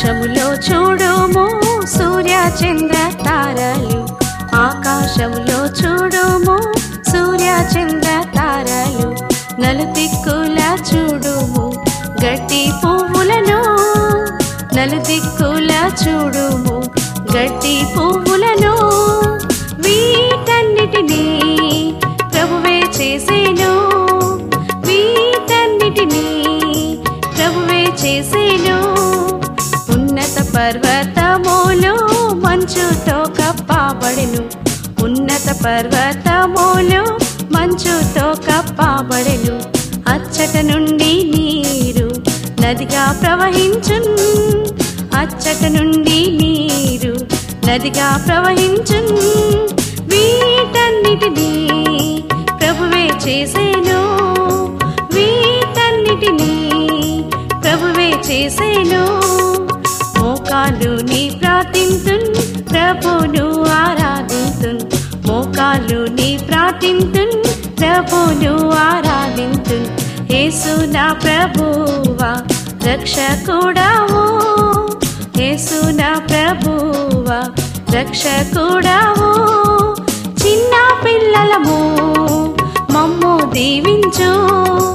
ఆకాశములో చూడుము సూర్య చంద్ర తారలు ఆకాశములో చూడుము సూర్య చంద్ర తారలు నలుదిక్కుల చూడుము గడ్డి పువ్వులను నలుదిక్కుల చూడుము గడ్డి పువ్వులను వీటన్నిటినీ ప్రభువే చేసేను వీటన్నిటినీ ప్రభువే చేసేను ఉన్నత పర్వతములు మంచుతో కప్పబడెను ఉన్నత పర్వతములు మంచుతో కప్పబడెను అచ్చట నుండి నీరు నదిగా ప్రవహించున్ అచ్చట నుండి నీరు నదిగా ప్రవహించున్ వీటన్నిటినీ ప్రభువే చేసేను వీటన్నిటినీ ప్రభువే చేసేను మోకాలు నీ ప్రార్థింతున్ ప్రభును ఆరాధింతున్ మోకాలు నీ ప్రార్థింతున్ ప్రభును ఆరాధింతున్ యేసు నా ప్రభువా రక్షకుడావు యేసు నా ప్రభువా రక్షకుడావు చిన్న పిల్లలము మమ్ము దీవించు